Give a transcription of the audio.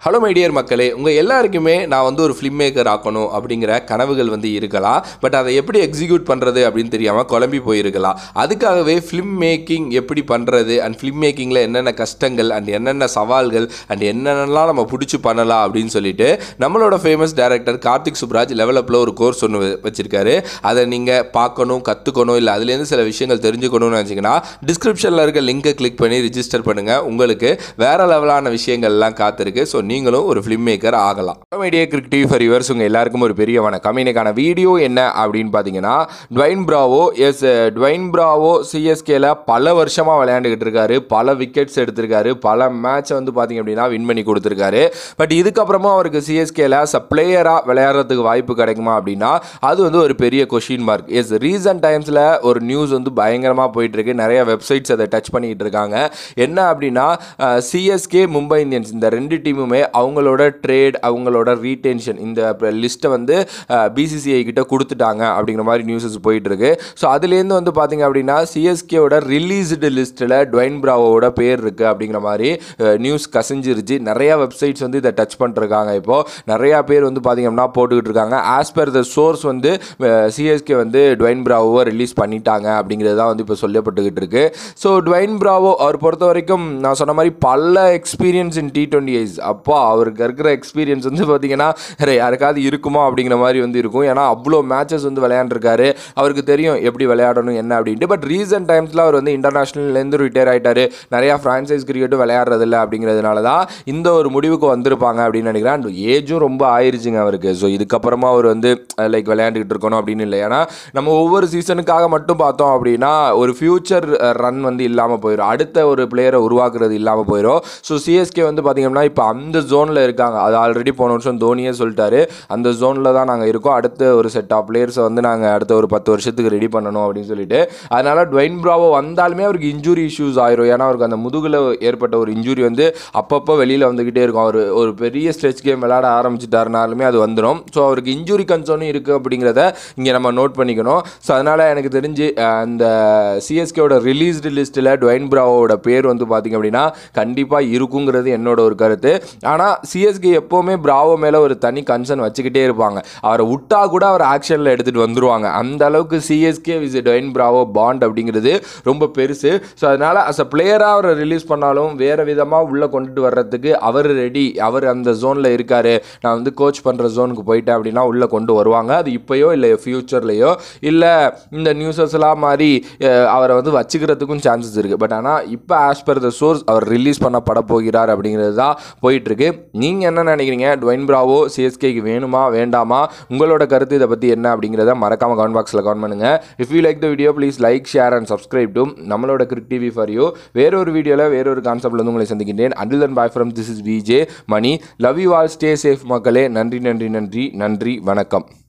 hello my dear மக்களே உங்கள் எல்லாருக்குமே நான் வந்து ஒரு ஃபிலிம் மேக்கர் ஆக்கணும் அப்படிங்கிற கனவுகள் வந்து இருக்கலாம் பட் அதை எப்படி எக்ஸிக்யூட் பண்ணுறது அப்படின்னு தெரியாமல் குழம்பி போயிருக்கலாம் அதுக்காகவே ஃபிலிம் மேக்கிங் எப்படி பண்ணுறது அண்ட் ஃபிலிம் மேக்கிங்கில் என்னென்ன கஷ்டங்கள் அண்ட் என்னென்ன சவால்கள் அண்ட் என்னென்னலாம் நம்ம பிடிச்சி பண்ணலாம் அப்படின்னு சொல்லிட்டு நம்மளோட ஃபேமஸ் டைரக்டர் கார்த்திக் சுப்ராஜ் லெவலப்பில் ஒரு கோர்ஸ் ஒன்று வ- வச்சிருக்காரு அதை நீங்கள் பார்க்கணும் கற்றுக்கணும் இல்லை அதுலேருந்து சில விஷயங்கள் தெரிஞ்சுக்கணும்னு நினச்சிங்கன்னா டிஸ்கிரிப்ஷனில் இருக்க லிங்கை கிளிக் பண்ணி ரிஜிஸ்டர் பண்ணுங்கள் உங்களுக்கு வேறு லெவலான விஷயங்கள்லாம் காத்திருக்கு ஸோ நீங்களும் ஒரு ஃபிலிம் மேக்கர் ஆகலாம் media Crick TV for yours உங்கள் எல்லாருக்கும் ஒரு பெரிய வணக்கம் இன்னைக்கான வீடியோ என்ன அப்படின்னு பார்த்தீங்கன்னா Dwayne Bravo yes Dwayne Bravo சிஎஸ்கேல பல வருஷமாக விளையாண்டுக்கிட்டு இருக்காரு பல விக்கெட்ஸ் எடுத்திருக்காரு பல மேட்சை வந்து பார்த்தீங்க அப்படின்னா வின் பண்ணி கொடுத்துருக்காரு பட் இதுக்கப்புறமா அவருக்கு சிஎஸ்கேல அ பிளேயராக விளையாடுறதுக்கு வாய்ப்பு கிடைக்குமா அப்படின்னா அது வந்து ஒரு பெரிய கொஷின் மார்க் எஸ் ரீசன்ட் டைம்ஸில் ஒரு நியூஸ் வந்து பயங்கரமாக போயிட்டு இருக்கு நிறைய வெப்சைட்ஸ் அதை டச் பண்ணிக்கிட்டு இருக்காங்க என்ன அப்படின்னா சிஎஸ்கே மும்பை இந்தியன்ஸ் இந்த ரெண்டு டீமுமே அவங்களோட ட்ரேட் அவங்களோட ரீடென்ஷன் இந்த லிஸ்ட்டை வந்து பிசிசிஐ கிட்ட கொடுத்துட்டாங்க அப்படிங்கிற மாதிரி நியூஸஸ் போயிட்டு இருக்கு ஸோ அதுலேருந்து வந்து பார்த்தீங்க அப்படின்னா சிஎஸ்கேவோட ரிலீஸ்டு லிஸ்ட்டில் ட்வைன் பிராவோட பேர் இருக்கு அப்படிங்கிற மாதிரி நியூஸ் கசிஞ்சிருச்சு நிறைய வெப்சைட்ஸ் வந்து இதை டச் பண்ணிருக்காங்க இப்போ நிறையா பேர் வந்து பார்த்தீங்க அப்படின்னா போட்டுக்கிட்டு இருக்காங்க ஆஸ் பர் த சோர்ஸ் வந்து சிஎஸ்கே வந்து டுவைன் பிராவோவை ரிலீஸ் பண்ணிட்டாங்க அப்படிங்கிறது தான் வந்து இப்போ சொல்லப்பட்டுக்கிட்டு இருக்கு ஸோ டுவைன் பிராவோ அவர் பொறுத்த வரைக்கும் நான் சொன்ன மாதிரி பல எக்ஸ்பீரியன்ஸ் இன் டி டுவெண்ட்டி ஐஸ் அப்போ அவருக்கு இருக்கிற எக்ஸ்பீரியன்ஸ் வந்து பார்த்தீங்கன்னா வேற யாருக்காவது இருக்குமா அப்படிங்கிற மாதிரி வந்து இருக்கும் ஏன்னா அவ்வளோ மேட்சஸ் வந்து விளையாண்டுருக்காரு அவருக்கு தெரியும் எப்படி விளையாடணும் என்ன அப்படின்ட்டு பட் ரீசன்ட் டைம்ஸில் அவர் வந்து இன்டர்நேஷ்னல்லேருந்து ரிட்டையர் ஆயிட்டாரு நிறையா ஃப்ரான்ச்சைஸ் கிரிக்கெட்டும் விளையாடுறதில்ல அப்படிங்கிறதுனால தான் இந்த ஒரு முடிவுக்கு வந்திருப்பாங்க அப்படின்னு நினைக்கிறேன் அண்ட் ஏஜும் ரொம்ப ஆயிருச்சுங்க அவருக்கு ஸோ இதுக்கப்புறமா அவர் வந்து லைக் விளையாண்டுக்கிட்டு இருக்கணும் அப்படின்னு இல்லை ஏன்னா நம்ம ஒவ்வொரு சீசனுக்காக மட்டும் பார்த்தோம் அப்படின்னா ஒரு ஃபியூச்சர் ரன் வந்து இல்லாமல் போயிடும் அடுத்த ஒரு பிளேயரை உருவாக்குறது இல்லாமல் போயிடும் ஸோ சிஎஸ்கே வந்து பார்த்தீங்கன்னா இப்போ அந்த ஜோனில் இருக்காங்க அது ஆல்ரெடி போன வருஷம் தோனியே சொல்லிட்டாரு அந்த ஜோனில் தான் நாங்கள் இருக்கோம் அடுத்த ஒரு செட் ஆஃப் பிளேயர்ஸை வந்து நாங்கள் அடுத்த ஒரு பத்து வருஷத்துக்கு ரெடி பண்ணணும் அப்படின்னு சொல்லிட்டு அதனால டுவைன் பிராவோ வந்தாலுமே அவருக்கு இன்ஜுரி இஷ்யூஸ் ஆயிரும் ஏன்னா அவருக்கு அந்த முதுகில் ஏற்பட்ட ஒரு இன்ஜுரி வந்து அப்பப்போ வெளியில் வந்துக்கிட்டே இருக்கும் அவர் ஒரு பெரிய ஸ்ட்ரெச் கேம் விளையாட ஆரம்பிச்சிட்டாருனாலுமே அது வந்துடும் ஸோ அவருக்கு இன்ஜுரி கன்சர்னும் இருக்குது அப்படிங்கிறத இங்கே நம்ம நோட் பண்ணிக்கணும் ஸோ அதனால் எனக்கு தெரிஞ்சு அஹ், அந்த சிஎஸ்கேவோட ரிலீஸ்டு லிஸ்ட்டில் டுவைன் பிராவோட பேர் வந்து பார்த்திங்க அப்படின்னா கண்டிப்பாக இருக்குங்கிறது என்னோட ஒரு கருத்து ஆனால் சிஎஸ்கே எப்போவுமே பிராவோ மேலே ஒரு தனி கன்சர்ன் வச்சுக்கிட்டே இருப்பாங்க அவரை விட்டா கூட அவர் ஆக்ஷனில் எடுத்துகிட்டு வந்துருவாங்க அந்த அளவுக்கு CSK with Dwayne Bravo bond அப்படிங்கிறது ரொம்ப பெருசு ஸோ அதனால் அஸ் அ பிளேயராக அவரை ரிலீஸ் பண்ணாலும் வேறு விதமாக உள்ளே கொண்டுட்டு வர்றதுக்கு அவர் ரெடி அவர் அந்த ஜோனில் இருக்காரு நான் வந்து கோச் பண்ணுற ஜோனுக்கு போயிட்டேன் அப்படின்னா உள்ளே கொண்டு வருவாங்க அது இப்போயோ இல்லை ஃப்யூச்சர்லேயோ இல்லை இந்த நியூஸஸ்லாம் மாதிரி அஹ், அவரை வந்து வச்சுக்கிறதுக்கும் சான்சஸ் இருக்குது பட் ஆனால் இப்போ ஆஸ் பர் த சோர்ஸ் அவர் ரிலீஸ் பண்ணப்பட போகிறார் அப்படிங்கிறது தான் போயிட்டுருக்கு நீங்கள் என்ன நினைக்கிறீங்க டுவைன் பிராவோ சிஎஸ்கேக்கு வேணுமா வேண்டாமா உங்களோட கருத்து இதை பற்றி என்ன அப்படிங்கிறத மறக்காமல் கமெண்ட் பாக்ஸில் கமெண்ட் பண்ணுங்கள் if you like the video please like share and subscribe to நம்மளோட கிரிக் டிவி ஃபார் யூ வேறொரு வீடியோவில் வேறொரு கான்செப்ட்ல வந்து உங்களை சந்திக்கின்றேன் until then bye from this is VJ Mani love you all stay safe மக்களே நன்றி நன்றி நன்றி நன்றி வணக்கம்